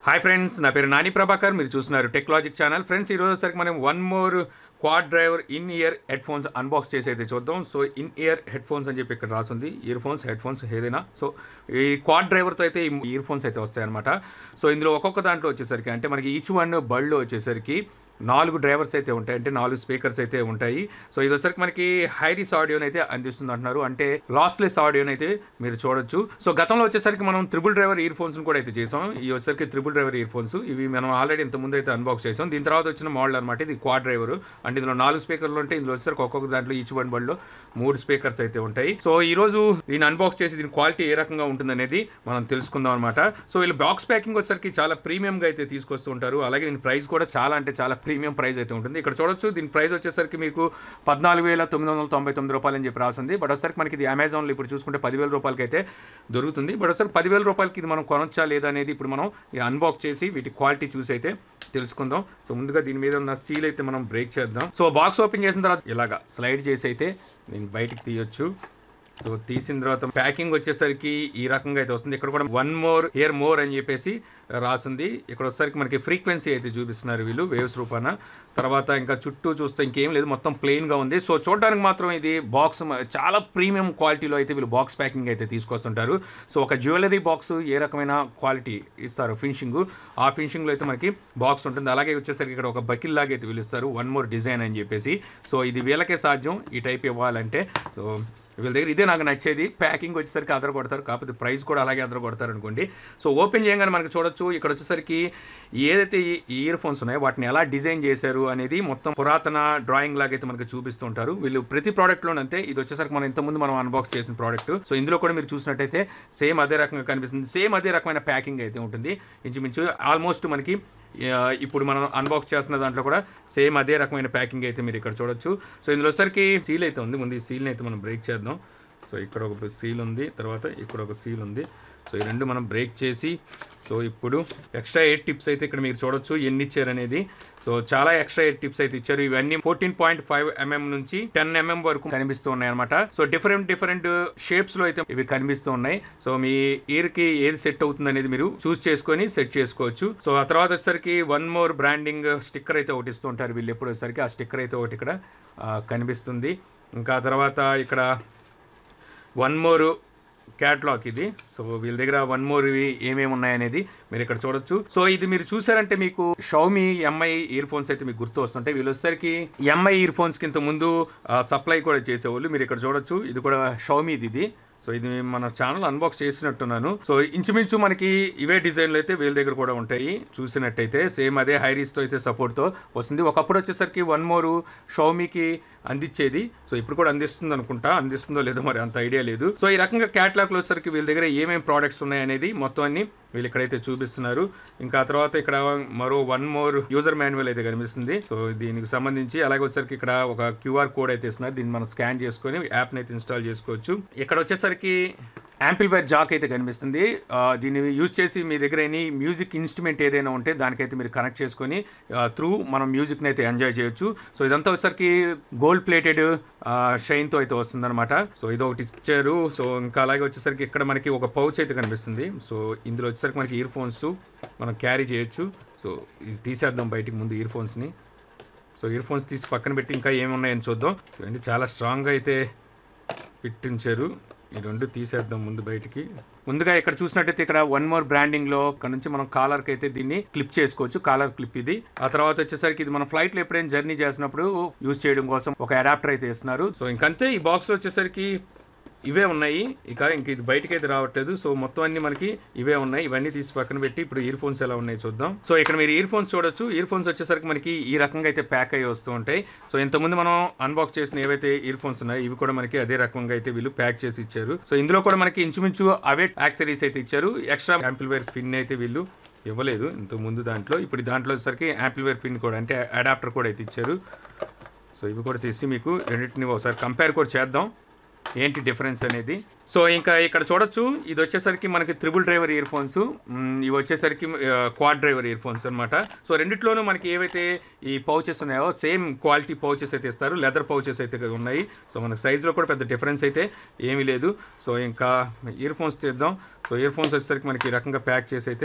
hi friends నా పేరు నాని ప్రభాకర్ మీరు చూస్తున్నారు టెక్నాలజిక్ ఛానల్ ఫ్రెండ్స్ ఈ రోజు సరికి మనం one more quad driver in ear headphones unbox చేసి అయితే చూద్దాం so in ear headphones అని చెప్పి ఇక్కడ రాసింది ఇయర్ ఫోన్స్ హెడ్ ఫోన్స్ ఏదైనా సో ఈ క్వాడ్ డ్రైవర్తో అయితే ఈ ఇయర్ ఫోన్స్ అయితే వస్తాయి అనమాట సో ఇందులో ఒక్కొక్క దాంట్లో వచ్చేసరికి అంటే మనకి ఈచ్ వన్ బళ్ళు వచ్చేసరికి నాలుగు డ్రైవర్స్ అయితే ఉంటాయి అంటే నాలుగు స్పీకర్స్ అయితే ఉంటాయి సో ఇది వచ్చరికి మనకి హైరీస్ ఆడియోని అయితే అందిస్తుంది అంటున్నారు అంటే లాస్లెస్ ఆడియోని అయితే మీరు చూడొచ్చు సో గతంలో వచ్చేసరికి మనం త్రిబుల్ డ్రైవర్ ఇయర్ ఫోన్స్ కూడా అయితే చేసాం ఈ వచ్చేసరికి త్రిబుల్ డ్రైవర్ ఇయర్ ఫోన్స్ ఇవి మనం ఆల్రెడీ ఇంత ముందు అయితే అన్బాక్స్ చేసాం దీని తర్వాత వచ్చిన మోడల్ అనమాట ఇది క్వాడ్ డ్రైవర్ అంటే ఇందులో నాలుగు స్పీకర్లు ఉంటాయి ఇందులో వచ్చేసరికి ఒక్కొక్క దాంట్లో ఈచ్ వన్ బల్లో మూడు స్పీకర్స్ అయితే ఉంటాయి సో ఈ రోజు దీన్ని అన్బాక్స్ చేసి దీని క్వాలిటీ ఏ రకంగా ఉంటుందనేది మనం తెలుసుకుందాం అనమాట సో వీళ్ళు బాక్స్ ప్యాకింగ్ వచ్చేసరికి చాలా ప్రీమియంగా అయితే తీసుకొస్తూ ఉంటారు అలాగే దీని ప్రైస్ కూడా చాలా అంటే చాలా ప్రీమియం ప్రైస్ అయితే ఉంటుంది ఇక్కడ చూడొచ్చు దీని ప్రైస్ వచ్చేసరికి మీకు పద్నాలుగు వేల తొమ్మిది వందల తొంభై తొమ్మిది రూపాయలు అని చెప్పి రాసింది బట్ వచ్చేసరికి మనకి ఇది అమెజాన్లో ఇప్పుడు చూసుకుంటే పదివేల రూపాయలకి అయితే దొరుకుతుంది బట్ వచ్చేసరికి పదివేల రూపాయలకి ఇది మనం కొనొచ్చా లేదా అనేది ఇప్పుడు మనం అన్బాక్స్ చేసి వీటి క్వాలిటీ చూసి అయితే తెలుసుకుందాం సో ముందుగా దీని మీద ఉన్న సీల్ అయితే మనం బ్రేక్ చేద్దాం సో బాక్స్ ఓపెన్ చేసిన తర్వాత ఇలాగా స్లైడ్ చేసి అయితే దీన్ని బయటికి తీయొచ్చు సో తీసిన తర్వాత ప్యాకింగ్ వచ్చేసరికి ఈ రకంగా అయితే వస్తుంది ఇక్కడ కూడా వన్ మోర్ ఇయర్ మోర్ అని చెప్పేసి రాసింది ఇక్కడ వచ్చేసరికి మనకి ఫ్రీక్వెన్సీ అయితే చూపిస్తున్నారు వీళ్ళు వేవ్స్ రూపాన తర్వాత ఇంకా చుట్టూ చూస్తే ఇంకేం లేదు మొత్తం ప్లెయిన్గా ఉంది సో చూడడానికి మాత్రం ఇది బాక్స్ చాలా ప్రీమియం క్వాలిటీలో అయితే వీళ్ళు బాక్స్ ప్యాకింగ్ అయితే తీసుకొస్తుంటారు సో ఒక జ్యువెలరీ బాక్స్ ఏ రకమైన క్వాలిటీ ఇస్తారు ఫినిషింగ్ ఆ ఫినిషింగ్లో అయితే మనకి బాక్స్ ఉంటుంది అలాగే వచ్చేసరికి ఇక్కడ ఒక బకిల్ లాగా అయితే పిలుస్తారు వన్ మోర్ డిజైన్ అని చెప్పేసి సో ఇది వీళ్ళకే సాధ్యం ఈ టైప్ ఇవ్వాలంటే సో వీళ్ళ దగ్గర ఇదే నాకు నచ్చేది ప్యాకింగ్ వచ్చేసరికి అదర కొడతారు కాకపోతే ప్రైస్ కూడా అలాగే అదర కొడతారు అనుకోండి సో ఓపెన్ చేయగానే మనకు చూడొచ్చు ఇక్కడ వచ్చేసరికి ఏదైతే ఈ ఇయర్ ఫోన్స్ ఉన్నాయో వాటిని ఎలా డిజైన్ చేశారు అనేది మొత్తం పురాతన డ్రాయింగ్ లాగా అయితే మనకి చూపిస్తూ ఉంటారు వీళ్ళు ప్రతి ప్రోడక్ట్లోనంతే ఇది వచ్చేసరికి మనం ఇంతకుముందు మనం అన్బాక్స్ చేసిన ప్రోడక్ట్ సో ఇందులో కూడా మీరు చూసినట్టయితే సేమ్ అదే రకంగా కనిపిస్తుంది సేమ్ అదే రకమైన ప్యాకింగ్ అయితే ఉంటుంది ఇంచుమించు ఆల్మోస్ట్ మనకి ఆ, ఇప్పుడు మనం అన్బాక్స్ చేస్తున్న దాంట్లో కూడా సేమ్ అదే రకమైన ప్యాకింగ్ అయితే మీరు ఇక్కడ చూడొచ్చు సో ఇందులో వచ్చరికి సీల్ అయితే ఉంది ముందు ఈ సీల్ని అయితే మనం బ్రేక్ చేద్దాం సో ఇక్కడ ఒక సీల్ ఉంది తర్వాత ఇక్కడ ఒక సీల్ ఉంది సో ఈ రెండు మనం బ్రేక్ చేసి సో ఇప్పుడు ఎక్స్ట్రా ఎయిట్ టిప్స్ అయితే ఇక్కడ మీరు చూడొచ్చు ఎన్ని ఇచ్చారు అనేది సో చాలా ఎక్స్ట్రా ఎయిట్ టిప్స్ అయితే ఇచ్చారు ఇవన్నీ ఫోర్టీన్ పాయింట్ ఫైవ్ ఎంఎం నుంచి టెన్ ఎంఎం వరకు కనిపిస్తూ ఉన్నాయి అనమాట సో డిఫరెంట్ డిఫరెంట్ షేప్స్ లో అయితే ఇవి కనిపిస్తూ ఉన్నాయి సో మీ ఇయర్ కి ఏది సెట్ అవుతుంది అనేది మీరు చూస్ చేసుకొని సెట్ చేసుకోవచ్చు సో ఆ తర్వాత వచ్చేసరికి వన్ మోర్ బ్రాండింగ్ స్టిక్కర్ అయితే ఒకటి ఇస్తూ ఉంటారు వీళ్ళు ఎప్పుడు వచ్చేసరికి ఆ స్టిక్కర్ అయితే ఒకటి ఇక్కడ ఆ, కనిపిస్తుంది ఇంకా తర్వాత ఇక్కడ వన్ మోర్ క్యాట్లాగ్ ఇది సో వీళ్ళ దగ్గర వన్ మోర్ ఇవి ఏమేమి ఉన్నాయనేది మీరు ఇక్కడ చూడొచ్చు సో ఇది మీరు చూసారంటే మీకు షౌమి ఎంఐ ఇయర్ ఫోన్స్ అయితే మీకు గుర్తు వస్తుంటాయి వీళ్ళు వచ్చేసరికి ఎంఐ ఇయర్ ఫోన్స్ కింద ముందు సప్లై కూడా చేసేవాళ్ళు మీరు ఇక్కడ చూడొచ్చు ఇది కూడా షౌమిది ఇది సో ఇది మన ఛానల్ అన్బాక్స్ చేసినట్టున్నాను సో ఇంచుమించు మనకి ఇవే డిజైన్లు అయితే వీళ్ళ దగ్గర కూడా ఉంటాయి చూసినట్టయితే సేమ్ అదే హైరీస్తో అయితే సపోర్ట్తో వస్తుంది ఒకప్పుడు వచ్చేసరికి వన్ మోరు షౌమీకి అందించేది సో ఇప్పుడు కూడా అందిస్తుంది అనుకుంటా అందిస్తుందో లేదో మరి అంత ఐడియా లేదు సో ఈ రకంగా క్యాట్లాగ్లో వచ్చేసరికి వీళ్ళ దగ్గర ఏమేమి ప్రోడక్ట్స్ ఉన్నాయనేది మొత్తం అన్ని వీళ్ళు ఇక్కడైతే చూపిస్తున్నారు ఇంకా ఆ తర్వాత ఇక్కడ మరో వన్ మోర్ యూజర్ మాన్యువల్ అయితే కనిపిస్తుంది సో దీనికి సంబంధించి అలాగే వచ్చేసరికి ఇక్కడ ఒక క్యూఆర్ కోడ్ అయితే ఇస్తున్నారు దీన్ని మనం స్కాన్ చేసుకొని యాప్ని అయితే ఇన్స్టాల్ చేసుకోవచ్చు ఇక్కడ వచ్చేసరికి యాంపిల్వైర్ జాక్ అయితే కనిపిస్తుంది ఆ, దీన్ని యూజ్ చేసి మీ దగ్గర ఎనీ మ్యూజిక్ ఇన్స్ట్రుమెంట్ ఏదైనా ఉంటే దానికైతే మీరు కనెక్ట్ చేసుకొని త్రూ మనం మ్యూజిక్ని అయితే ఎంజాయ్ చేయొచ్చు సో ఇదంతా వచ్చేసరికి గోల్డ్ ప్లేటెడ్ షైన్తో అయితే వస్తుందన్నమాట సో ఇది ఒకటి ఇచ్చారు సో ఇంకా అలాగే వచ్చేసరికి ఇక్కడ మనకి ఒక పౌచ్ అయితే కనిపిస్తుంది సో ఇందులో వచ్చేసరికి మనకి ఇయర్ ఫోన్స్ మనం క్యారీ చేయొచ్చు సో ఇది తీసేద్దాం బయటికి ముందు ఇయర్ ఫోన్స్ని సో ఇయర్ ఫోన్స్ తీసి పక్కన పెట్టి ఇంకా ఏమున్నాయని చూద్దాం చూడండి చాలా స్ట్రాంగ్గా అయితే పెట్టించారు ఈ రెండు తీసేద్దాం ముందు బయటికి ముందుగా ఇక్కడ చూసినట్టయితే ఇక్కడ వన్ మోర్ బ్రాండింగ్ లో ఇక్కడ నుంచి మనం కాలర్ కి అయితే దీన్ని క్లిప్ చేసుకోవచ్చు కాలర్ క్లిప్ ఇది ఆ తర్వాత వచ్చేసరికి ఇది మన ఫ్లైట్ లో ఎప్పుడైనా జర్నీ చేసినప్పుడు యూజ్ చేయడం కోసం ఒక అడాప్టర్ అయితే ఇస్తున్నారు సో ఇంకంతే ఈ బాక్స్ లో వచ్చేసరికి ఇవే ఉన్నాయి ఇక ఇంక ఇది బయటకి అయితే రావట్లేదు సో మొత్తం అన్ని మనకి ఇవే ఉన్నాయి ఇవన్నీ తీసి పక్కన పెట్టి ఇప్పుడు ఇయర్ ఫోన్స్ ఎలా ఉన్నాయి చూద్దాం సో ఇక్కడ మీరు ఇయర్ ఫోన్స్ చూడొచ్చు ఇయర్ ఫోన్స్ వచ్చేసరికి మనకి ఈ రకంగా అయితే ప్యాక్ అయ్యి వస్తూ ఉంటాయి సో ఇంతకుముందు మనం అన్బాక్స్ చేసిన ఏవైతే ఇయర్ ఫోన్స్ ఉన్నాయో ఇవి కూడా మనకి అదే రకంగా అయితే వీళ్ళు ప్యాక్ చేసి ఇచ్చారు సో ఇందులో కూడా మనకి ఇంచుమించు అవే యాక్సరీస్ అయితే ఇచ్చారు ఎక్స్ట్రా యాంపిల్వేర్ పిన్ అయితే వీళ్ళు ఇవ్వలేదు ఇంత ముందు దాంట్లో ఇప్పుడు దాంట్లో వచ్చేసరికి యాంపిల్వేర్ పిన్ కూడా అంటే అడాప్టర్ కూడా అయితే ఇచ్చారు సో ఇవి కూడా తీసి మీకు రెండింటిని ఒకసారి కంపేర్ కూడా చేద్దాం ఏంటి డిఫరెన్స్ అనేది సో ఇంకా ఇక్కడ చూడొచ్చు ఇది వచ్చేసరికి మనకి త్రిబుల్ డ్రైవర్ ఇయర్ ఫోన్స్ ఇవి వచ్చేసరికి క్వాడ్ డ్రైవర్ ఇయర్ ఫోన్స్ అనమాట సో రెండిట్లోనూ మనకి ఏవైతే ఈ పౌచెస్ ఉన్నాయో సేమ్ క్వాలిటీ పౌచెస్ అయితే ఇస్తారు లెదర్ పౌచెస్ అయితే ఉన్నాయి సో మనకి సైజులో కూడా పెద్ద డిఫరెన్స్ అయితే ఏమీ లేదు సో ఇంకా ఇయర్ ఫోన్స్ తీద్దాం సో ఇయర్ ఫోన్స్ వచ్చేసరికి మనకి ఈ రకంగా ప్యాక్ చేసి అయితే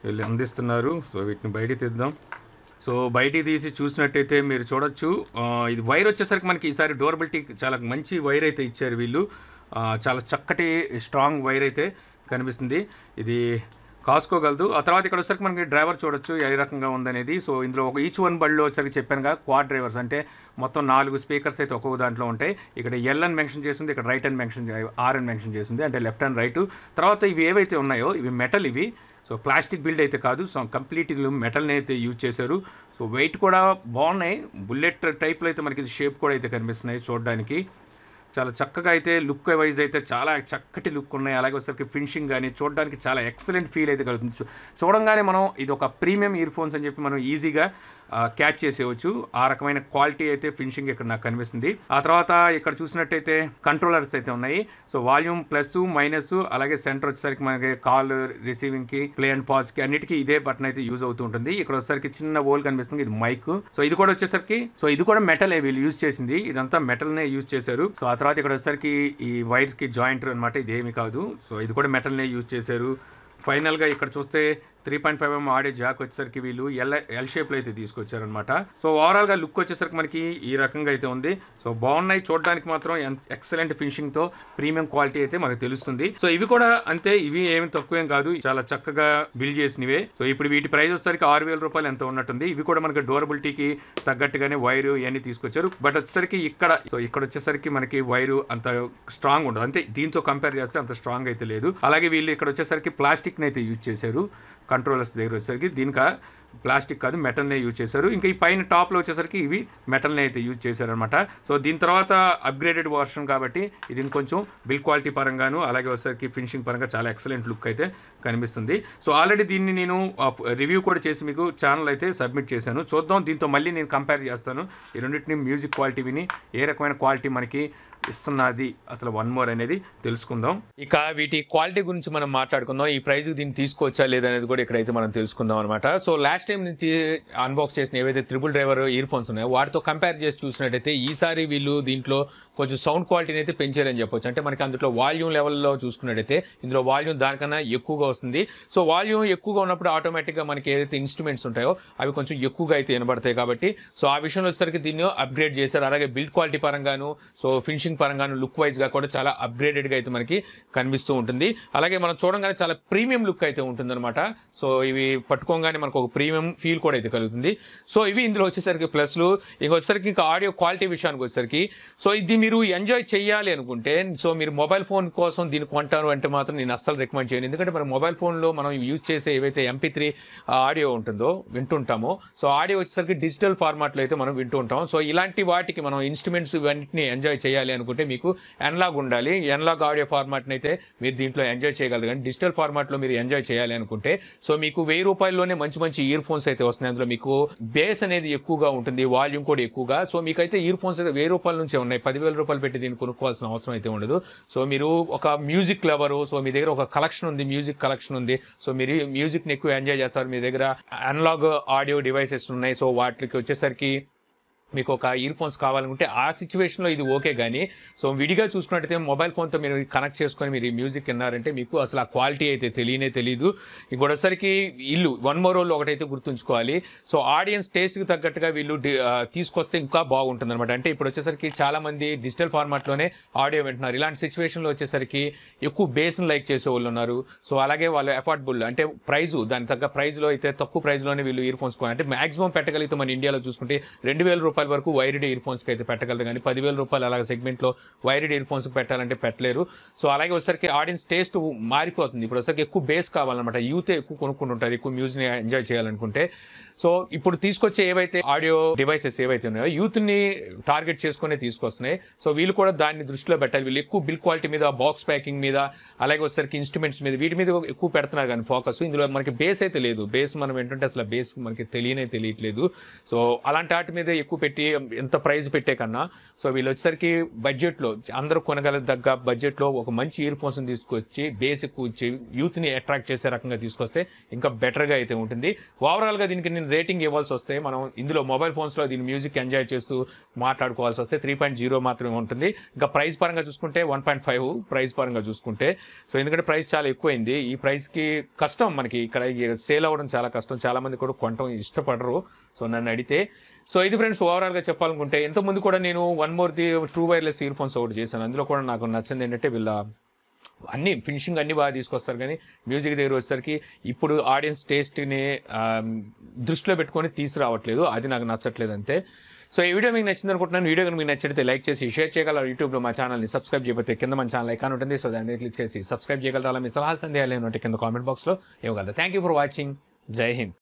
వీళ్ళు అందిస్తున్నారు సో వీటిని బయటికి తీద్దాం సో బయటికి తీసి చూసినట్టయితే మీరు చూడొచ్చు ఆ, ఇది వైర్ వచ్చేసరికి మనకి ఈసారి డోరబిలిటీ చాలా మంచి వైర్ అయితే ఇచ్చారు వీళ్ళు ఆ, చాలా చక్కటి స్ట్రాంగ్ వైర్ అయితే కనిపిస్తుంది ఇది కాసుకోగలదు ఆ తర్వాత ఇక్కడ వచ్చేసరికి మనకి డ్రైవర్ చూడొచ్చు ఏ రకంగా ఉందనేది సో ఇందులో ఒక ఈచ్ వన్ బడిలో వచ్చేసరికి చెప్పాను కదా క్వాడ్ డ్రైవర్స్ అంటే మొత్తం నాలుగు స్పీకర్స్ అయితే ఒక్కొక్క దాంట్లో ఉంటాయి ఇక్కడ ఎల్ అని మెన్షన్ చేసింది ఇక్కడ రైట్ అని మెన్షన్ ఆర్ అని మెన్షన్ చేసింది అంటే లెఫ్ట్ అండ్ రైట్ తర్వాత ఇవి ఏవైతే ఉన్నాయో ఇవి మెటల్ ఇవి సో ప్లాస్టిక్ బిల్డ్ అయితే కాదు సో కంప్లీట్ మెటల్ని అయితే యూజ్ చేశారు సో వెయిట్ కూడా బాగున్నాయి బుల్లెట్ టైప్లో అయితే మనకి షేప్ కూడా అయితే కనిపిస్తున్నాయి చూడడానికి చాలా చక్కగా అయితే లుక్ వైజ్ అయితే చాలా చక్కటి లుక్ ఉన్నాయి అలాగే వచ్చేసరికి ఫినిషింగ్ కానీ చూడడానికి చాలా ఎక్సలెంట్ ఫీల్ అయితే కలుగుతుంది చూ- చూడంగానే మనం ఇది ఒక ప్రీమియం ఇయర్ ఫోన్స్ అని చెప్పి మనం ఈజీగా క్యాచ్ చేసేవచ్చు ఆ రకమైన క్వాలిటీ అయితే ఫినిషింగ్ ఇక్కడ నాకు కనిపిస్తుంది ఆ తర్వాత ఇక్కడ చూసినట్టయితే కంట్రోలర్స్ అయితే ఉన్నాయి సో వాల్యూమ్ ప్లస్ మైనస్ అలాగే సెంటర్ వచ్చేసరికి మనకి కాల్ రిసీవింగ్ కి ప్లే అండ్ పాజ్ కి అన్నిటికీ ఇదే బటన్ అయితే యూజ్ అవుతూ ఉంటుంది ఇక్కడ వచ్చేసరికి చిన్న హోల్ కనిపిస్తుంది ఇది మైక్ సో ఇది కూడా వచ్చేసరికి సో ఇది కూడా మెటల్ వీళ్ళు యూజ్ చేసింది ఇదంతా మెటల్ నే యూజ్ చేశారు సో ఆ తర్వాత ఇక్కడ వచ్చేసరికి ఈ వైర్ కి జాయింట్ అనమాట ఇది ఏమి కాదు సో ఇది కూడా మెటల్ నే యూజ్ చేశారు ఫైనల్ గా ఇక్కడ చూస్తే త్రీ పాయింట్ ఫైవ్ ఎం ఆడే జాక్ వచ్చేసరికి వీళ్ళు ఎల్ ఎల్ షేప్లో అయితే తీసుకొచ్చారనమాట సో ఓవరాల్గా లుక్ వచ్చేసరికి మనకి ఈ రకంగా అయితే ఉంది సో బాగున్నాయి చూడడానికి మాత్రం ఎక్సలెంట్ ఫినిషింగ్తో ప్రీమియం క్వాలిటీ అయితే మనకు తెలుస్తుంది సో ఇవి కూడా అంతే ఇవి ఏమి తక్కువేం కాదు చాలా చక్కగా బిల్డ్ చేసినవే సో ఇప్పుడు వీటి ప్రైస్ వచ్చేసరికి ఆరు వేల రూపాయలు ఎంత ఉన్నట్టుంది ఇవి కూడా మనకి డ్యూరబిలిటీకి తగ్గట్టుగానే వైరు ఇవన్నీ తీసుకొచ్చారు బట్ వచ్చేసరికి ఇక్కడ సో ఇక్కడ వచ్చేసరికి మనకి వైరు అంత స్ట్రాంగ్ ఉండదు అంటే దీంతో కంపేర్ చేస్తే అంత స్ట్రాంగ్ అయితే లేదు అలాగే వీళ్ళు ఇక్కడ వచ్చేసరికి ప్లాస్టిక్ని అయితే యూజ్ చేశారు కంట్రోలర్స్ దగ్గర వచ్చేసరికి దీనికి ప్లాస్టిక్ కాదు మెటల్నే యూజ్ చేశారు ఇంకా ఈ పైన టాప్లో వచ్చేసరికి ఇవి మెటల్నే అయితే యూజ్ చేశారనమాట సో దీని తర్వాత అప్గ్రేడెడ్ వర్షన్ కాబట్టి ఇది ఇంకొంచెం బిల్ క్వాలిటీ పరంగాను అలాగే వచ్చేసరికి ఫినిషింగ్ పరంగా చాలా ఎక్సలెంట్ లుక్ అయితే కనిపిస్తుంది సో ఆల్రెడీ దీన్ని నేను రివ్యూ కూడా చేసి మీకు ఛానల్ అయితే సబ్మిట్ చేశాను చూద్దాం దీంతో మళ్ళీ నేను కంపేర్ చేస్తాను ఈ రెండింటిని మ్యూజిక్ క్వాలిటీ విని ఏ రకమైన క్వాలిటీ మనకి ఇస్తున్నది అసలు వన్ మోర్ అనేది తెలుసుకుందాం ఇక వీటి క్వాలిటీ గురించి మనం మాట్లాడుకుందాం ఈ ప్రైస్ దీన్ని తీసుకోవచ్చా లేదనేది కూడా ఇక్కడైతే మనం తెలుసుకుందాం అనమాట సో లాస్ట్ టైం నుంచి అన్బాక్స్ చేసిన ఏవైతే త్రిబుల్ డ్రైవర్ ఇయర్ ఫోన్స్ ఉన్నాయో వాటితో కంపేర్ చేసి చూసినట్టయితే ఈసారి వీళ్ళు దీంట్లో కొంచెం సౌండ్ క్వాలిటీని అయితే పెంచారని చెప్పొచ్చు అంటే మనకి అందులో వాల్యూమ్ లెవెల్లో చూసుకున్నట్టయితే ఇందులో వాల్యూమ్ దానికన్నా ఎక్కువగా వస్తుంది సో వాల్యూమ్ ఎక్కువగా ఉన్నప్పుడు ఆటోమేటిక్గా మనకి ఏదైతే ఇన్స్ట్రుమెంట్స్ ఉంటాయో అవి కొంచెం ఎక్కువగా అయితే వినబడతాయి కాబట్టి సో ఆ విషయంలో వచ్చేసరికి దీన్ని అప్గ్రేడ్ చేశారు అలాగే బిల్డ్ క్వాలిటీ పరంగాను సో ఫినిషింగ్ పరంగాను లుక్ వైజ్గా కూడా చాలా అప్గ్రేడెడ్గా అయితే మనకి కనిపిస్తూ ఉంటుంది అలాగే మనం చూడంగానే చాలా ప్రీమియం లుక్ అయితే ఉంటుందన్నమాట సో ఇవి పట్టుకోగానే మనకు ఒక ప్రీమియం ఫీల్ కూడా అయితే కలుగుతుంది సో ఇవి ఇందులో వచ్చేసరికి ప్లస్లు ఇంక వచ్చేసరికి ఇంకా ఆడియో క్వాలిటీ విషయానికి వచ్చేసరికి సో ఇది మీరు ఎంజాయ్ చేయాలి అనుకుంటే సో మీరు మొబైల్ ఫోన్ కోసం దీన్ని కొంటారు అంటే మాత్రం నేను అస్సలు రికమెండ్ చేయను ఎందుకంటే మన మొబైల్ ఫోన్లో మనం యూజ్ చేసే ఏవైతే ఎంపీ త్రీ ఆడియో ఉంటుందో వింటుంటామో సో ఆడియో వచ్చేసరికి డిజిటల్ ఫార్మాట్లో అయితే మనం వింటూ ఉంటాం సో ఇలాంటి వాటికి మనం ఇన్స్ట్రుమెంట్స్ ఇవన్నిటిని ఎంజాయ్ చేయాలి అనుకుంటే మీకు ఎన్లాగ్ ఉండాలి ఎన్లాగ్ ఆడియో ఫార్మాట్ని అయితే మీరు దీంట్లో ఎంజాయ్ చేయగలరు కానీ డిజిటల్ ఫార్మాట్లో మీరు ఎంజాయ్ చేయాలి అనుకుంటే సో మీకు వెయ్యి రూపాయల్లోనే మంచి మంచి ఇయర్ ఫోన్స్ అయితే వస్తున్నాయి అందులో మీకు బేస్ అనేది ఎక్కువగా ఉంటుంది వాల్యూమ్ కూడా ఎక్కువగా సో మీకైతే ఇయర్ ఫోన్స్ అయితే వెయ్యి రూపాయల నుంచే ఉన్నాయి పదివేల రూపాయలు పెట్టి దీన్ని కొనుక్కోవాల్సిన అవసరం అయితే ఉండదు సో మీరు ఒక మ్యూజిక్ లవరు సో మీ దగ్గర ఒక కలెక్షన్ ఉంది మ్యూజిక్ కలెక్షన్ ఉంది సో మీరు మ్యూజిక్ని ఎక్కువ ఎంజాయ్ చేస్తారు మీ దగ్గర అనలాగ్ ఆడియో డివైసెస్ ఉన్నాయి సో వాటికి వచ్చేసరికి మీకు ఒక ఇయర్ ఫోన్స్ కావాలనుకుంటే ఆ సిచ్యువేషన్లో ఇది ఓకే కానీ సో విడిగా చూసుకున్నట్టయితే మొబైల్ ఫోన్తో మీరు కనెక్ట్ చేసుకొని మీరు ఈ మ్యూజిక్ విన్నారంటే మీకు అసలు ఆ క్వాలిటీ అయితే తెలియనే తెలియదు ఇంకొకసారికి ఇల్లు వన్ మోర్ రోల్ ఒకటైతే గుర్తుంచుకోవాలి సో ఆడియన్స్ టేస్ట్కి తగ్గట్టుగా వీళ్ళు డి- ఆ, తీసుకొస్తే ఇంకా బాగుంటుంది అనమాట అంటే ఇప్పుడు వచ్చేసరికి చాలా మంది డిజిటల్ ఫార్మాట్లోనే ఆడియో వింటున్నారు ఇలాంటి సిచ్యువేషన్లో వచ్చేసరికి ఎక్కువ బేస్ని లైక్ చేసే వాళ్ళు ఉన్నారు సో అలాగే వాళ్ళు అఫోర్డబుల్ అంటే ప్రైజు దాని తగ్గ ప్రైజ్లో అయితే తక్కువ ప్రైజ్లోనే వీళ్ళు ఇయర్ ఫోన్స్ కొని అంటే మాక్సిమం పెట్టగలిగితే మన ఇండియాలో చూసుకుంటే రెండు వేల రూపాయల వరకు వైర్డ్ ఇయర్ ఫోన్స్కి అయితే పెట్టగలరు కానీ పదివేల రూపాయలు అలాగే సెగ్మెంట్లో వైర్డ్ ఇయర్ ఫోన్స్ పెట్టాలంటే పెట్టలేరు సో అలాగే వచ్చేసరికి ఆడియన్స్ టేస్ట్ మారిపోతుంది ఇప్పుడు వచ్చేసరికి ఎక్కువ బేస్ కావాలన్నమాట యూత్ ఎక్కువ కొనుక్కుంటుంటారు ఎక్కువ మ్యూజిక్ని ఎంజాయ్ చేయాలనుకుంటే సో ఇప్పుడు తీసుకొచ్చే ఏవైతే ఆడియో డివైసెస్ ఏవైతే ఉన్నాయో యూత్ ని టార్గెట్ చేసుకునే తీసుకొస్తున్నాయి సో వీళ్ళు కూడా దాన్ని దృష్టిలో పెట్టాలి వీళ్ళు ఎక్కువ బిల్ క్వాలిటీ మీద బాక్స్ ప్యాకింగ్ మీద అలాగే వచ్చేసరికి ఇన్స్ట్రుమెంట్స్ మీద వీటి మీద ఎక్కువ పెడుతున్నారు కానీ ఫోకస్ ఇందులో మనకి బేస్ అయితే లేదు బేస్ మనం ఏంటంటే అసలు బేస్ మనకి తెలియనే తెలియట్లేదు సో అలాంటి వాటి మీద ఎక్కువ పెట్టి ఎంత ప్రైస్ పెట్టే కన్నా సో వీళ్ళు వచ్చేసరికి బడ్జెట్లో అందరూ కొనగల దగ్గ బడ్జెట్లో ఒక మంచి ఇయర్ ఫోన్స్ తీసుకొచ్చి బేసిక్ వచ్చి యూత్ని అట్రాక్ట్ చేసే రకంగా తీసుకొస్తే ఇంకా బెటర్గా అయితే ఉంటుంది ఓవరాల్గా దీనికి నేను రేటింగ్ ఇవ్వాల్సి వస్తే మనం ఇందులో మొబైల్ ఫోన్స్లో దీని మ్యూజిక్ ఎంజాయ్ చేస్తూ మాట్లాడుకోవాల్సి వస్తే త్రీ పాయింట్ జీరో మాత్రమే ఉంటుంది ఇంకా ప్రైస్ పరంగా చూసుకుంటే వన్ పాయింట్ ఫైవ్ ప్రైస్ పరంగా చూసుకుంటే సో ఎందుకంటే ప్రైస్ చాలా ఎక్కువైంది ఈ ప్రైస్కి కష్టం మనకి ఇక్కడ సేల్ అవ్వడం చాలా కష్టం చాలా మంది కూడా కొనటం ఇష్టపడరు సో నన్ను అడిగితే సో ఇది ఫ్రెండ్స్ ఓవరాల్గా చెప్పాలనుకుంటే ఎంతమంది కూడా నేను one more the true wireless earphones ఒకటి చేశాను అందులో కూడా నాకు నచ్చింది ఏంటంటే వీళ్ళ అన్ని ఫినిషింగ్ అన్ని బాగా తీసుకొస్తారు కానీ మ్యూజిక్ దగ్గర వచ్చేసరికి ఇప్పుడు ఆడియన్స్ టేస్ట్ని దృష్టిలో పెట్టుకొని తీసుకురావట్లేదు అది నాకు నచ్చట్లేదు అంతే సో ఈ వీడియో మీకు నచ్చింది అనుకుంటున్నాను వీడియో కనుక మీకు నచ్చితే లైక్ చేసి షేర్ చేయగలరు యూట్యూబ్లో మా ఛానల్ని సబ్స్క్రైబ్ చేయకపోతే కింద మన ఛానల్ ఐకాన్ ఉంటుంది సో దాన్ని క్లిక్ చేసి సబ్స్క్రైబ్ చేయగలరు అలా మీ సలహా సందేహాలు ఏమంటే కింద కామెంట్ బాక్స్లో ఇవ్వగలరు థ్యాంక్ యూ ఫర్ వాచింగ్ జై హింద్